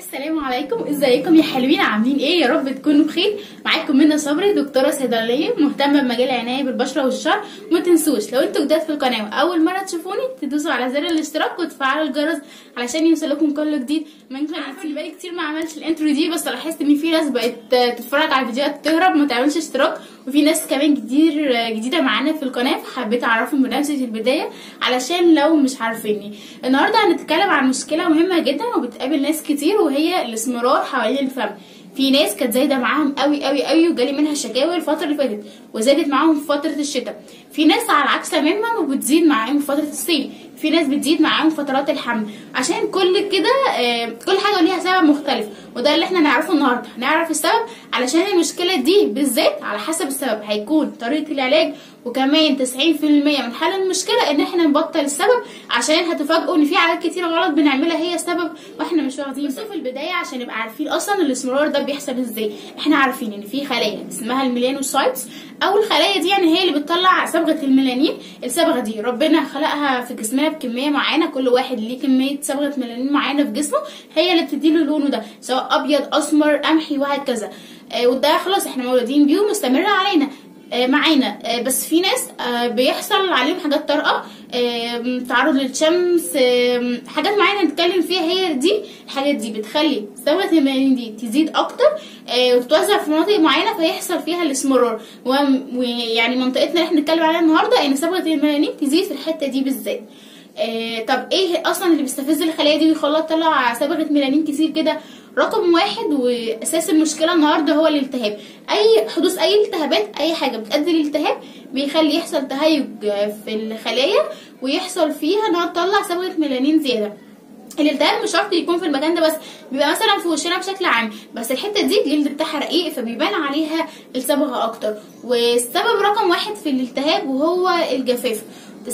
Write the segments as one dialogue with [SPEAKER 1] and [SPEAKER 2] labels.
[SPEAKER 1] السلام عليكم ازيكم يا حلوين عاملين ايه يا رب تكونوا بخير معاكم منى صبري دكتوره صيدليه مهتمه بمجال العنايه بالبشره والشعر وما تنسوش لو انتوا جداد في القناه واول مره تشوفوني تدوسوا على زر الاشتراك وتفعلوا الجرس علشان يوصلكم كل جديد من قناتي بقالي كتير ما عملتش الانترو دي بس لاحظت ان في ناس بقت تتفرج على الفيديوهات تهرب ما تعملش اشتراك وفي ناس كمان كتير جديده معانا في القناه فحبيت اعرفهم بنفسي البدايه علشان لو مش عارفيني النهارده هنتكلم عن مشكله مهمه جدا وبتقابل ناس كتير وهي الاسمرار حوالين الفم في ناس كانت زايده معاهم قوي قوي قوي وجالي منها شكاوي الفتره اللي فاتت وزادت معاهم في فتره الشتاء في ناس على العكس تماما وبتزيد معاهم في فتره الصيف في ناس بتزيد معاهم فترات الحمل عشان كل كده آه كل حاجه ليها سبب مختلف وده اللي احنا نعرفه النهارده هنعرف السبب علشان المشكله دي بالذات على حسب السبب هيكون طريقه العلاج وكمان 90% من حل المشكله ان احنا نبطل السبب عشان هتفاجئوا ان في حاجات كتير غلط بنعملها هي السبب واحنا مش واخدين بس في البدايه عشان نبقى عارفين اصلا الاسمرار ده بيحصل ازاي احنا عارفين ان في خلايا اسمها الميلانوسايتس او الخلايا دي يعني هي اللي بتطلع صبغه الميلانين الصبغه دي ربنا خلقها في جسمنا بكميه معينه كل واحد ليه كميه صبغه ميلانين معينه في جسمه هي اللي بتديله لونه ده سواء ابيض اسمر قمحي وهكذا آه وده خلاص احنا مولودين بيه ومستمر علينا آه معانا آه بس في ناس آه بيحصل عليهم حاجات طارئه تعرض للشمس حاجات معينه نتكلم فيها هي دي الحاجات دي بتخلي صبغه الميلانين دي تزيد اكتر وتتوزع في مناطق معينه فيحصل فيها الاسمرار ويعني منطقتنا اللي احنا بنتكلم عليها النهارده ان صبغه الميلانين تزيد في الحته دي بالذات طب ايه اصلا اللي بيستفز الخلايا دي ويخليها تطلع صبغه ميلانين كتير كده رقم واحد واساس المشكله النهارده هو الالتهاب اي حدوث اي التهابات اي حاجه بتؤدي للالتهاب بيخلي يحصل تهيج في الخلايا ويحصل فيها انها تطلع صبغه ميلانين زياده الالتهاب مش شرط يكون في المكان ده بس بيبقى مثلا في وشنا بشكل عام بس الحته دي الجلد بتاعها رقيق فبيبان عليها الصبغه اكتر والسبب رقم واحد في الالتهاب وهو الجفاف 90%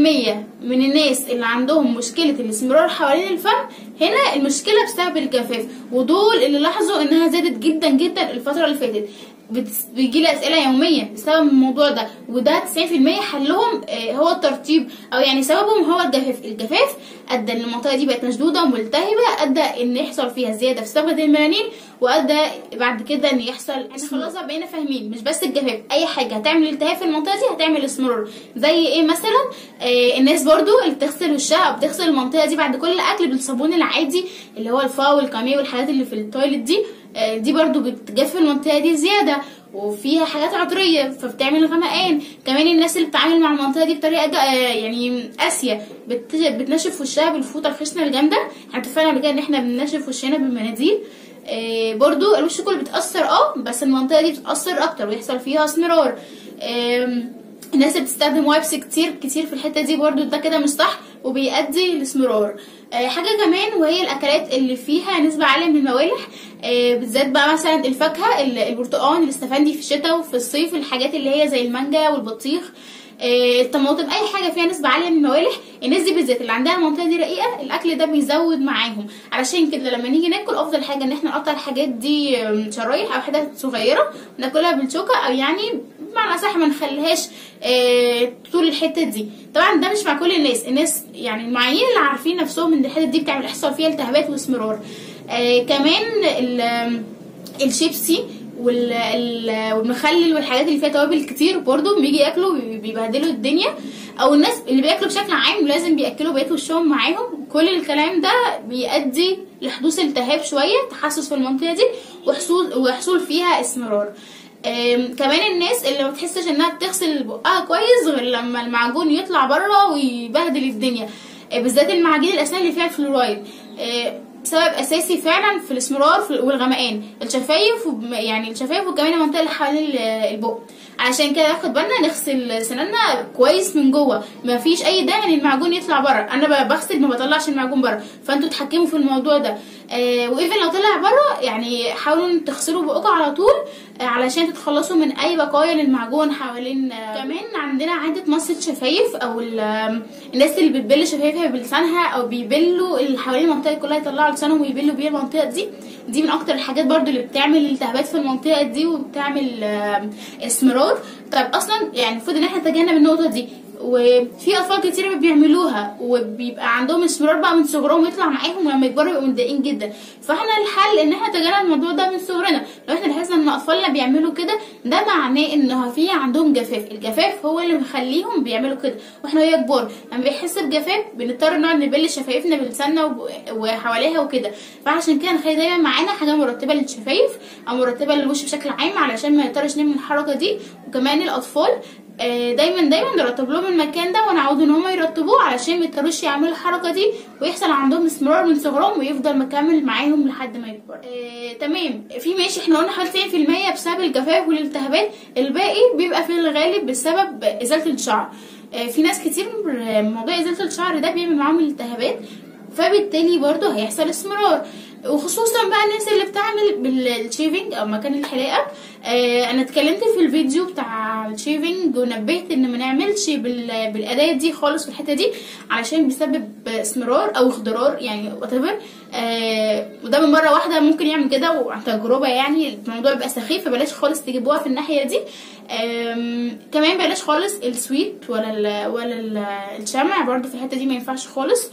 [SPEAKER 1] من الناس اللي عندهم مشكلة الاسمرار حوالين الفم هنا المشكلة بسبب الجفاف ودول اللي لاحظوا انها زادت جدا جدا الفترة اللي فاتت بيجي لي اسئله يوميا بسبب الموضوع ده وده 90% حلهم هو الترطيب او يعني سببهم هو الجفاف الجفاف ادى ان المنطقه دي بقت مشدوده وملتهبه ادى ان يحصل فيها زياده في صبغه الميلانين وادى بعد كده ان يحصل احنا خلاص بقينا فاهمين مش بس الجفاف اي حاجه هتعمل التهاب في المنطقه دي هتعمل اسمرار زي ايه مثلا آه الناس برضو اللي بتغسل وشها او بتغسل المنطقه دي بعد كل اكل بالصابون العادي اللي هو الفا والكاميه والحاجات اللي في التويلت دي آه دي برضو بتجف المنطقه دي زياده وفيها حاجات عطريه فبتعمل غمقان كمان الناس اللي بتتعامل مع المنطقه دي بطريقه يعني قاسيه بت... بتنشف وشها بالفوطه الخشنه الجامده احنا اتفقنا قبل كده ان احنا بننشف وشنا بالمناديل آه برضو الوش كله بتأثر اه بس المنطقة دي بتتأثر أكتر ويحصل فيها اسمرار آه الناس اللي بتستخدم وايبس كتير كتير في الحتة دي برضو ده كده مش صح وبيؤدي لاسمرار آه حاجة كمان وهي الأكلات اللي فيها نسبة عالية من الموالح آه بالذات بقى مثلا الفاكهة البرتقال الاستفندي في الشتاء وفي الصيف الحاجات اللي هي زي المانجا والبطيخ الطماطم اي حاجه فيها نسبه عاليه من الموالح الناس دي بالذات اللي عندها المنطقه دي رقيقه الاكل ده بيزود معاهم علشان كده لما نيجي ناكل افضل حاجه ان احنا نقطع الحاجات دي شرايح او حتت صغيره وناكلها بالشوكه او يعني بمعنى اصح ما نخليهاش اه طول الحته دي طبعا ده مش مع كل الناس الناس يعني المعينين اللي عارفين نفسهم ان الحته دي بتعمل يحصل فيها التهابات واسمرار اه كمان الشيبسي والمخلل والحاجات اللي فيها توابل كتير برضو بيجي ياكلوا بيبهدلوا الدنيا او الناس اللي بياكلوا بشكل عام لازم بياكلوا بقيه وشهم معاهم كل الكلام ده بيؤدي لحدوث التهاب شويه تحسس في المنطقه دي وحصول وحصول فيها اسمرار كمان الناس اللي ما بتحسش انها بتغسل بقها كويس غير لما المعجون يطلع بره ويبهدل الدنيا بالذات المعاجين الاسنان اللي فيها الفلورايد سبب اساسي فعلا في الاسمرار والغمقان الشفايف يعني الشفايف وكمان المنطقه اللي حوالين البق علشان كده ناخد بالنا نغسل سناننا كويس من جوه ما فيش اي داعي ان المعجون يطلع بره انا بغسل ما بطلعش المعجون بره فانتوا تحكموا في الموضوع ده آه وايفن لو طلع بره يعني حاولوا تغسلوا بقكم على طول آه علشان تتخلصوا من اي بقايا للمعجون حوالين آه كمان عندنا عاده مصه شفايف او الناس اللي بتبل شفايفها بلسانها او بيبلوا اللي حوالين المنطقه كلها يطلعوا لسانهم ويبلوا بيها المنطقه دي دي من اكتر الحاجات برضو اللي بتعمل التهابات في المنطقه دي وبتعمل اسمرار طيب اصلا يعني المفروض ان احنا نتجنب النقطه دي وفي اطفال كتير بيعملوها وبيبقى عندهم اسمرار بقى من صغرهم ويطلع معاهم ولما يكبروا يبقوا متضايقين جدا فاحنا الحل ان احنا نتجنب الموضوع ده من صغرنا لو احنا لاحظنا ان اطفالنا بيعملوا كده ده معناه ان في عندهم جفاف الجفاف هو اللي مخليهم بيعملوا كده واحنا وهي كبار لما بيحس بجفاف بنضطر نقعد نبل شفايفنا بلساننا وب- وحواليها وكده فعشان كده نخلي دايما معانا حاجه مرتبه للشفايف او مرتبه للوش بشكل عام علشان ما نضطرش نعمل الحركه دي وكمان الاطفال آه، دايما دايما نرتب لهم المكان ده ونعود ان هم يرتبوه علشان ما يضطروش يعملوا الحركه دي ويحصل عندهم استمرار من صغرهم ويفضل مكمل معاهم لحد ما يكبر آه، تمام في ماشي احنا قلنا حوالي 90% بسبب الجفاف والالتهابات الباقي بيبقى في الغالب بسبب ازاله الشعر آه، في ناس كتير آه، موضوع ازاله الشعر ده بيعمل معاهم الالتهابات فبالتالي برضه هيحصل اسمرار وخصوصا بقى الناس اللي بتعمل بالشيفنج او مكان الحلاقه آه انا اتكلمت في الفيديو بتاع الشيفنج ونبهت ان ما نعملش بال- بالاداه دي خالص في الحته دي علشان بيسبب اسمرار او اخضرار يعني وات آه وده من مره واحده ممكن يعمل كده وعن تجربه يعني الموضوع بيبقى سخيف فبلاش خالص تجيبوها في الناحيه دي آم، كمان بلاش خالص السويت ولا ال ولا ال الشمع برضو في الحته دي ما ينفعش خالص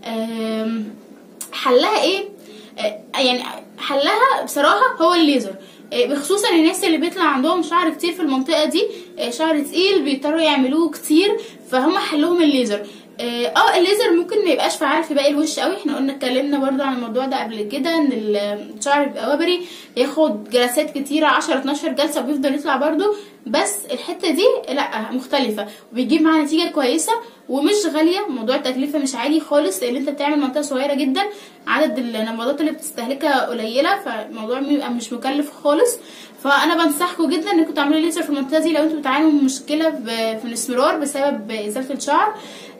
[SPEAKER 1] آم، حلها ايه آه، يعني حلها بصراحه هو الليزر آه، بخصوصا الناس اللي بيطلع عندهم شعر كتير في المنطقه دي آه، شعر تقيل بيضطروا يعملوه كتير فهم حلهم الليزر اه آه، الليزر ممكن ما يبقاش فعال في باقي الوش قوي احنا قلنا اتكلمنا برضو عن الموضوع ده قبل كده ان الشعر بيبقى وبري ياخد جلسات كتيرة 10 12 جلسة وبيفضل يطلع برضو بس الحتة دي لا مختلفة وبيجيب معاها نتيجة كويسة ومش غالية موضوع التكلفة مش عالي خالص لان انت بتعمل منطقة صغيرة جدا عدد النبضات اللي بتستهلكها قليلة فالموضوع بيبقى مش مكلف خالص فانا بنصحكم جدا انكم تعملوا ليزر في المنطقة دي لو انتوا بتعانوا من مشكلة ب- في الاسمرار بسبب ازالة الشعر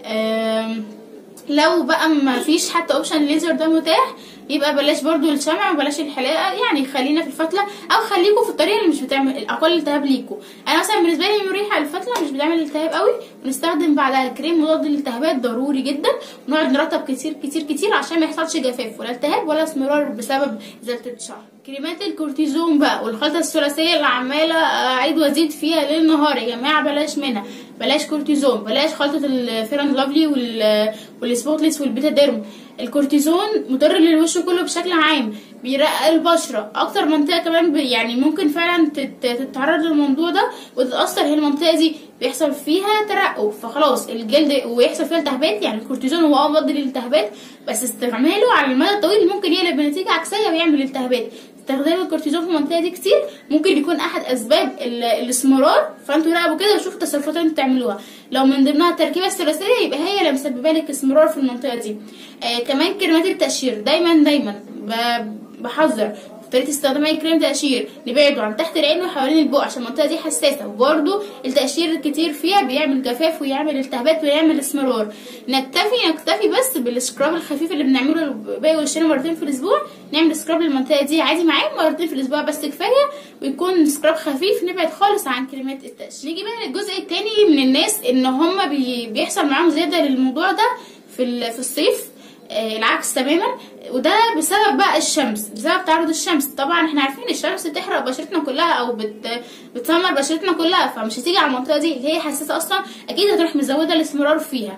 [SPEAKER 1] آم، لو بقى ما فيش حتى اوبشن الليزر ده متاح يبقى بلاش برضو الشمع وبلاش الحلاقه يعني خلينا في الفتله او خليكم في الطريقه اللي مش بتعمل الاقل التهاب ليكم انا مثلا بالنسبه لي مريحه الفتله مش بتعمل التهاب قوي ونستخدم بعدها كريم مضاد للالتهابات ضروري جدا ونقعد نرطب كتير كتير كتير عشان ما يحصلش جفاف ولا التهاب ولا اسمرار بسبب ازاله الشعر كريمات الكورتيزون بقى والخلطه الثلاثيه اللي عماله اعيد وازيد فيها ليل نهار يا جماعه بلاش منها بلاش كورتيزون بلاش خلطه الفيران لافلي وال والسبوتليس والبيتاديرم الكورتيزون مضر للوش كله بشكل عام بيرقق البشره اكتر منطقه كمان ب- يعني ممكن فعلا تت- تتعرض للموضوع ده وتتاثر هي المنطقه دي بيحصل فيها ترقق فخلاص الجلد ويحصل فيها التهابات يعني الكورتيزون هو اه مضاد للالتهابات بس استعماله على المدى الطويل ممكن يقلب بنتيجه عكسيه ويعمل التهابات استخدام الكورتيزون في المنطقه دي كتير ممكن يكون احد اسباب ال- الاسمرار فانتوا راقبوا كده وشوفوا التصرفات اللي انتوا بتعملوها لو من ضمنها التركيبه الثلاثيه يبقى هي اللي مسببه لك اسمرار في المنطقه دي آه كمان كريمات التقشير دايما دايما ب- بحذر في طريقه استخدام اي كريم تقشير نبعده عن تحت العين وحوالين البق عشان المنطقه دي حساسه وبرده التقشير الكتير فيها بيعمل جفاف ويعمل التهابات ويعمل اسمرار نكتفي نكتفي بس بالسكراب الخفيف اللي بنعمله باقي وشنا مرتين في الاسبوع نعمل سكراب للمنطقه دي عادي معاه مرتين في الاسبوع بس كفايه ويكون سكراب خفيف نبعد خالص عن كريمات التقشير نيجي بقى للجزء التاني من الناس ان هم بي بيحصل معاهم زياده للموضوع ده في ال- في الصيف آه، العكس تماما وده بسبب بقى الشمس بسبب تعرض الشمس طبعا احنا عارفين الشمس بتحرق بشرتنا كلها او بت بتسمر بشرتنا كلها فمش هتيجي على المنطقه دي اللي هي حساسه اصلا اكيد هتروح مزوده الاستمرار فيها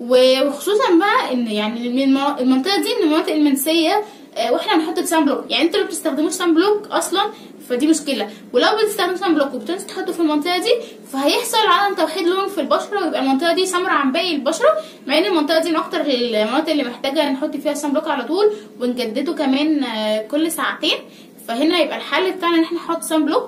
[SPEAKER 1] وخصوصا بقى ان يعني من المو- المنطقه دي من المناطق المنسيه آه، واحنا بنحط سان بلوك يعني انتوا اللي بتستخدموش سان بلوك اصلا فدي مشكله ولو بتستخدم سان بلوك وبتنسوا تحطه في المنطقه دي فهيحصل عدم توحيد لون في البشره ويبقى المنطقه دي سمراء عن باقي البشره مع ان المنطقه دي من اكتر المناطق اللي محتاجه نحط فيها سان بلوك على طول ونجدده كمان آه، كل ساعتين فهنا يبقى الحل بتاعنا ان احنا نحط سان بلوك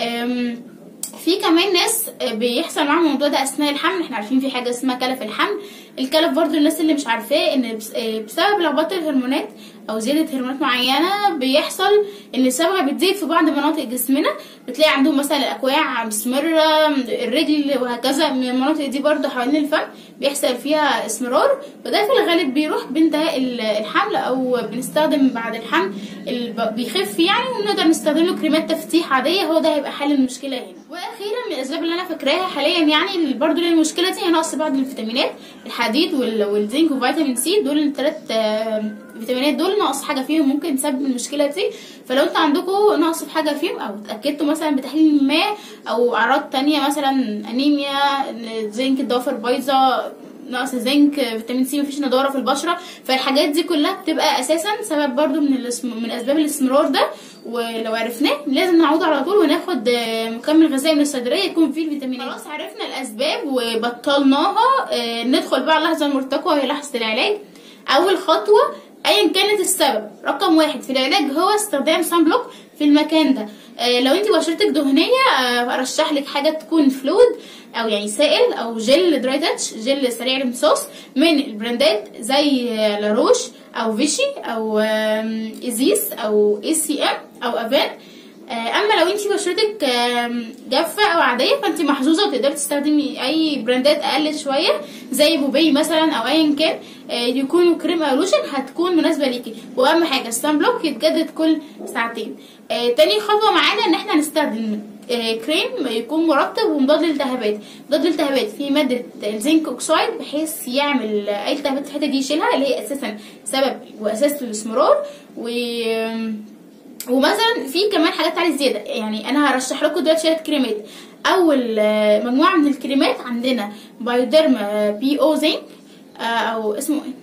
[SPEAKER 1] آم، في كمان ناس بيحصل معاهم الموضوع ده اثناء الحمل احنا عارفين في حاجه اسمها كلف الحمل الكلف برضو الناس اللي مش عارفاه ان بس- بسبب لخبطه الهرمونات او زياده هرمونات معينه بيحصل ان الصبغه بتزيد في بعض مناطق جسمنا بتلاقي عندهم مثلا الاكواع مسمره الرجل وهكذا من المناطق دي برضو حوالين الفم بيحصل فيها اسمرار وده في الغالب بيروح بانتهاء ال- الحمل او بنستخدم بعد الحمل الب- بيخف يعني ونقدر نستخدم له كريمات تفتيح عاديه هو ده هيبقى حل المشكله هنا واخيرا من الاسباب اللي انا فاكراها حاليا يعني اللي برضو للمشكله دي هي نقص بعض الفيتامينات الحديد وال- والزنك وفيتامين سي دول الثلاث فيتامينات دول دول ناقص حاجه فيهم ممكن تسبب المشكله دي فلو انتوا عندكم نقص في حاجه فيهم او اتاكدتوا مثلا بتحليل ما او اعراض تانية مثلا انيميا زنك الضوافر بايظه نقص زنك فيتامين سي مفيش نضاره في البشره فالحاجات دي كلها بتبقى اساسا سبب برضو من الاسم... من اسباب الاستمرار ده ولو عرفناه لازم نعود على طول وناخد آه، مكمل غذائي من الصيدليه يكون فيه الفيتامينات خلاص عرفنا الاسباب وبطلناها آه، ندخل بقى على اللحظه المرتقبه وهي لحظه العلاج اول خطوه ايا كانت السبب رقم واحد في العلاج هو استخدام سان بلوك في المكان ده آه، لو انت بشرتك دهنيه آه، ارشح لك حاجه تكون فلويد او يعني سائل او جل دراي تاتش جل سريع الامتصاص من البراندات زي آه، لاروش او فيشي او آم، ازيس او اي سي ام او افان آه، اما لو انت بشرتك آم، جافه او عاديه فانت محظوظه وتقدري تستخدمي اي براندات اقل شويه زي بوبي مثلا او ايا كان آه، يكون كريم او لوشن هتكون مناسبه ليكي واهم حاجه السان بلوك يتجدد كل ساعتين آه، تاني خطوه معانا ان احنا نستخدم آه، كريم يكون مرطب ومضاد للالتهابات مضاد للالتهابات فيه ماده الزنك اوكسايد بحيث يعمل اي التهابات في الحته دي يشيلها اللي هي اساسا سبب واساس للاستمرار و ومثلا في كمان حاجات عليه زياده يعني انا هرشح لكم دلوقتي شويه كريمات اول آه، مجموعه من الكريمات عندنا بايوديرما بي او زنك آه، او اسمه ايه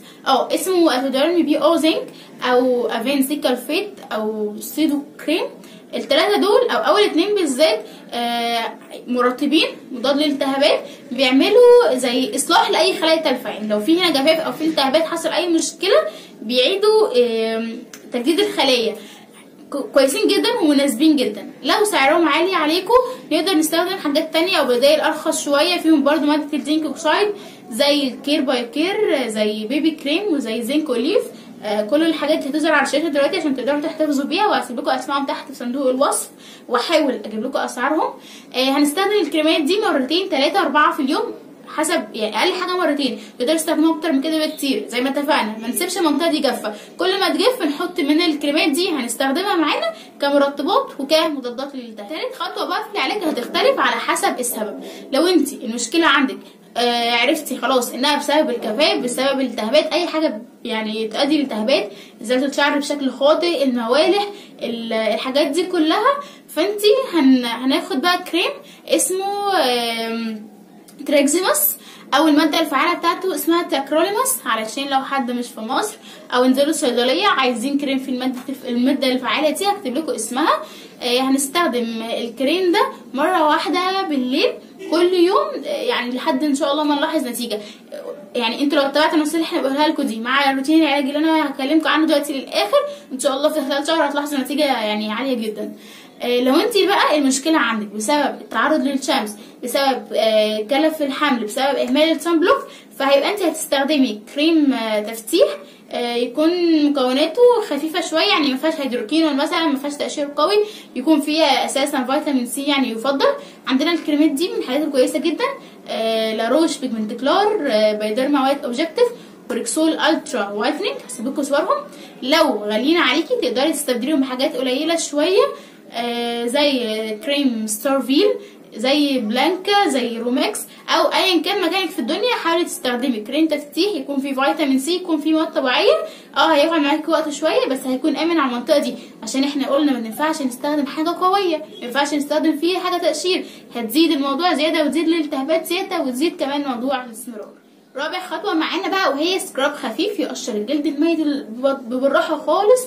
[SPEAKER 1] اه اسمه اتوديرمي بي او زنك او افين سيكالفيت او سيدو كريم الثلاثه دول او اول اتنين بالذات آه، مرطبين مضاد للالتهابات بيعملوا زي اصلاح لاي خلايا تلفه يعني لو في هنا جفاف او في التهابات حصل اي مشكله بيعيدوا آم، تجديد الخلايا كو- كويسين جدا ومناسبين جدا لو سعرهم عالي عليكم نقدر نستخدم حاجات تانية او بدائل ارخص شوية فيهم برضو مادة الزنك اوكسايد زي الكير باي كير زي بيبي كريم وزي زنك اوليف آه، كل الحاجات دي هتظهر على الشاشة دلوقتي عشان تقدروا تحتفظوا بيها وهسيب لكم اسمائهم تحت في صندوق الوصف واحاول اجيب لكم اسعارهم آه، هنستخدم الكريمات دي مرتين ثلاثة اربعة في اليوم حسب يعني اقل حاجه مرتين تقدروا تستخدموها اكتر من كده بكتير زي ما اتفقنا ما نسيبش المنطقه دي جافه كل ما تجف نحط من الكريمات دي هنستخدمها معانا كمرطبات وكمضادات للالتهاب تالت خطوه بقى في العلاج هتختلف على حسب السبب لو انت المشكله عندك آه عرفتي خلاص انها بسبب الجفاف بسبب الالتهابات اي حاجه يعني تؤدي لالتهابات ازاله الشعر بشكل خاطئ الموالح ال- الحاجات دي كلها فانتي هن... هناخد بقى كريم اسمه آم، تراكزيموس او الماده الفعاله بتاعته اسمها تاكروليموس علشان لو حد مش في مصر او انزلوا الصيدليه عايزين كريم في الماده الماده الفعاله دي هكتب لكم اسمها آه، هنستخدم الكريم ده مره واحده بالليل كل يوم آه، يعني لحد ان شاء الله ما نلاحظ نتيجه يعني انتوا لو اتبعتوا النصيحه اللي احنا بنقولها لكم دي مع الروتين العلاجي اللي انا هكلمكم عنه دلوقتي للاخر ان شاء الله في خلال شهر هتلاحظوا نتيجه يعني عاليه جدا آه، لو انت بقى المشكله عندك بسبب التعرض للشمس بسبب آه، كلف الحمل بسبب اهمال الصن بلوك فهيبقى انت هتستخدمي كريم آه، تفتيح آه، يكون مكوناته خفيفه شويه يعني ما فيهاش هيدروكينون مثلا ما فيهاش تقشير قوي يكون فيها اساسا فيتامين سي يعني يفضل عندنا الكريمات دي من الحاجات الكويسه جدا آه، لاروش بيجمنت كلار آه، بايدرما وايت اوبجكتيف وريكسول الترا وايتنينج هسيب لكم صورهم لو غاليين عليكي تقدري تستبدليهم بحاجات قليله شويه آه، زي كريم ستارفيل زي بلانكا زي روماكس او ايا كان مكانك في الدنيا حاولي تستخدمي كريم تفتيح يكون فيه فيتامين سي يكون فيه مواد طبيعيه اه هياخد معاكي وقت شويه بس هيكون امن على المنطقه دي عشان احنا قلنا ما ينفعش نستخدم حاجه قويه ما ينفعش نستخدم فيها حاجه تقشير هتزيد الموضوع زياده وتزيد الالتهابات زياده وتزيد كمان موضوع الاستمرار رابع خطوة معانا بقى وهي سكراب خفيف يقشر الجلد الميت ال- بالراحة خالص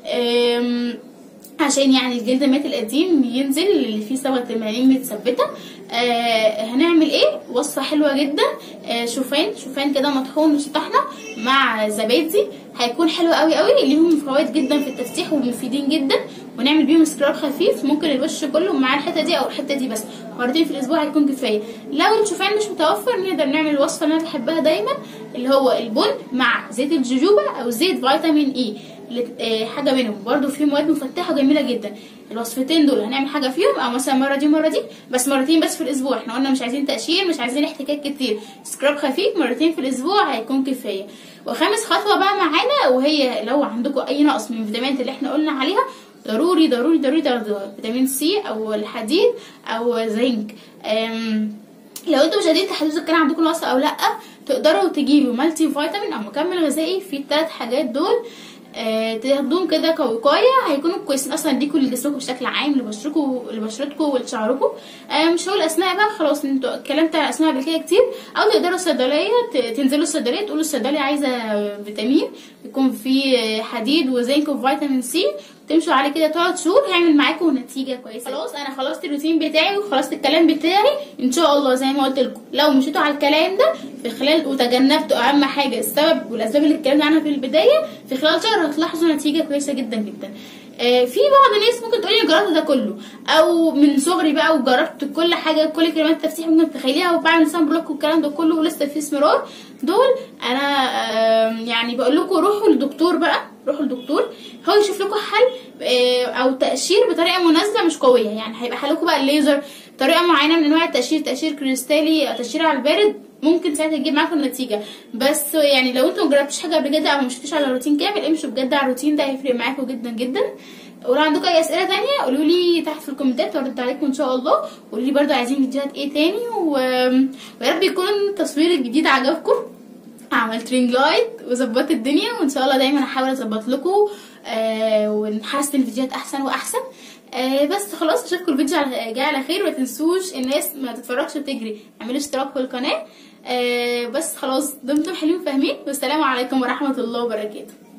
[SPEAKER 1] أم، عشان يعني الجلد الميت القديم ينزل اللي فيه سبعة ملايين متثبتة آه هنعمل ايه وصفة حلوة جدا آه شوفان شوفان كده مطحون وطحنة مع زبادي هيكون حلو قوي قوي ليهم فوائد جدا في التفتيح ومفيدين جدا ونعمل بيهم سكراب خفيف ممكن الوش كله مع الحته دي او الحته دي بس مرتين في الاسبوع هيكون كفايه لو الشوفان مش متوفر نقدر نعمل الوصفه اللي انا بحبها دايما اللي هو البن مع زيت الجوجوبا او زيت فيتامين اي الات- آه، حاجه منهم برضو فيه مواد مفتحه جميله جدا الوصفتين دول هنعمل حاجه فيهم او مثلا مره دي مره دي بس مرتين بس في الاسبوع احنا قلنا مش عايزين تقشير مش عايزين احتكاك كتير سكراب خفيف مرتين في الاسبوع هيكون كفايه وخامس خطوه بقى معانا وهي لو عندكم اي نقص من الفيتامينات اللي احنا قلنا عليها ضروري ضروري ضروري تاخدوها فيتامين سي او الحديد او زنك أم، لو انتوا مش قادرين تحددوا اذا كان عندكم نقص او لا تقدروا تجيبوا مالتي فيتامين او مكمل غذائي فيه الثلاث حاجات دول آه تاخدوهم كده كوقايه هيكونوا كويسين اصلا ليكوا لجسمكم بشكل عام لبشركم لبشرتكم ولشعركم آه مش هقول اسماء بقى خلاص انتوا اتكلمت على اسماء قبل كده كتير او تقدروا الصيدليه ت- تنزلوا الصيدليه تقولوا الصيدليه عايزه فيتامين يكون فيه حديد وزنك وفيتامين سي تمشوا عليه كده تلات شهور هيعمل معاكم نتيجه كويسه خلاص انا خلصت الروتين بتاعي وخلصت الكلام بتاعي ان شاء الله زي ما قلت لكم لو مشيتوا على الكلام ده في خلال وتجنبتوا اهم حاجه السبب والاسباب اللي اتكلمنا عنها في البدايه في خلال شهر هتلاحظوا نتيجه كويسه جدا جدا آه، في بعض الناس ممكن تقولي جربت ده كله او من صغري بقى وجربت كل حاجه كل كلمات تفتيح ممكن تتخيليها وبعمل سان بلوك والكلام ده كله ولسه في اسمرار دول انا آم، يعني بقول لكم روحوا للدكتور بقى روحوا للدكتور هو يشوف لكم حل آه، او تقشير بطريقه مناسبه مش قويه يعني هيبقى حلكم بقى الليزر طريقه معينه من انواع التقشير تقشير كريستالي أو تقشير على البارد ممكن ساعتها تجيب معاكم النتيجه بس يعني لو انتوا مجربتوش حاجه قبل كده او مشيتوش على روتين كامل امشوا بجد على الروتين ده هيفرق معاكم جدا جدا ولو عندكم اي اسئله تانية قولوا لي تحت في الكومنتات وارد عليكم ان شاء الله قولوا لي برضو عايزين فيديوهات ايه تاني و... ويا رب يكون التصوير الجديد عجبكم عملت رينج لايت وظبطت الدنيا وان شاء الله دايما هحاول اظبط لكم آه ونحسن الفيديوهات احسن واحسن آه بس خلاص اشوفكم الفيديو على جاي على خير وما تنسوش الناس ما تتفرجش وتجري اعملوا اشتراك في القناه آه بس خلاص دمتم حلوين فاهمين والسلام عليكم ورحمه الله وبركاته